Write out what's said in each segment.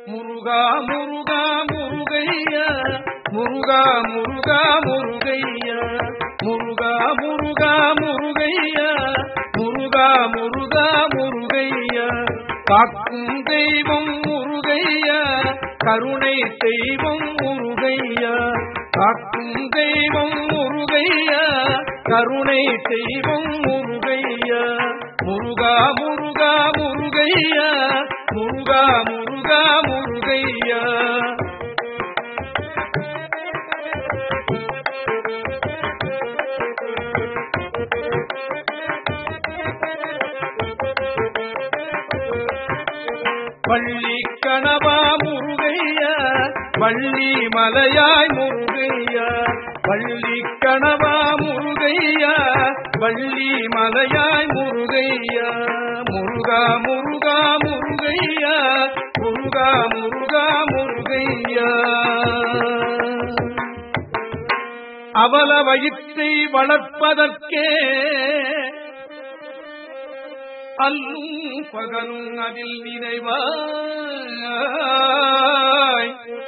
முருகா முருகா முருகைய முருகா முருகா முருகைய முருகா முருகா முருகைய முருகா முருகா முருகைய காக்கும் தெய்வம் முருகைய கருணை தெய்வம் முருகைய காக்கும் தெய்வம் முருகைய கருணை தெய்வம் முருகைய முருகா முருகா முருகைய முருகா முருகா முருகைய வள்ளி கணவா முருகைய வள்ளி மலையாய் முருகைய வள்ளி கணவா முருகைய வள்ளி மலையாய் முருகைய முருகா முருகா முருகைய முருகா முருகா முருகைய அவல வயிற்றை வளர்ப்பதற்கே அல்லும் பகலும் அதில் நினைவாய்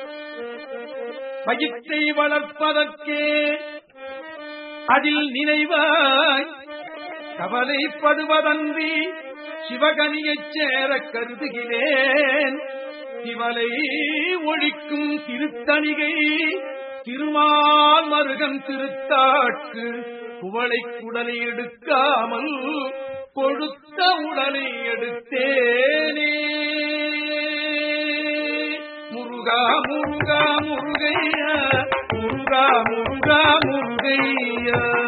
வயிற்றை வளர்ப்பதற்கே அதில் நினைவாய் கவலைப்படுவதன்றி சிவகனியைச் சேரக் கருதுகிறேன் சிவலை ஒழிக்கும் திருத்தணிகை திருமால் மருகன் திருத்தாட்கு குவளை குடலை எடுக்காமல் கொடுத்த உடலை எடுத்தேனே முருகா முருகா முருகையா முருகா முருகா முருகையா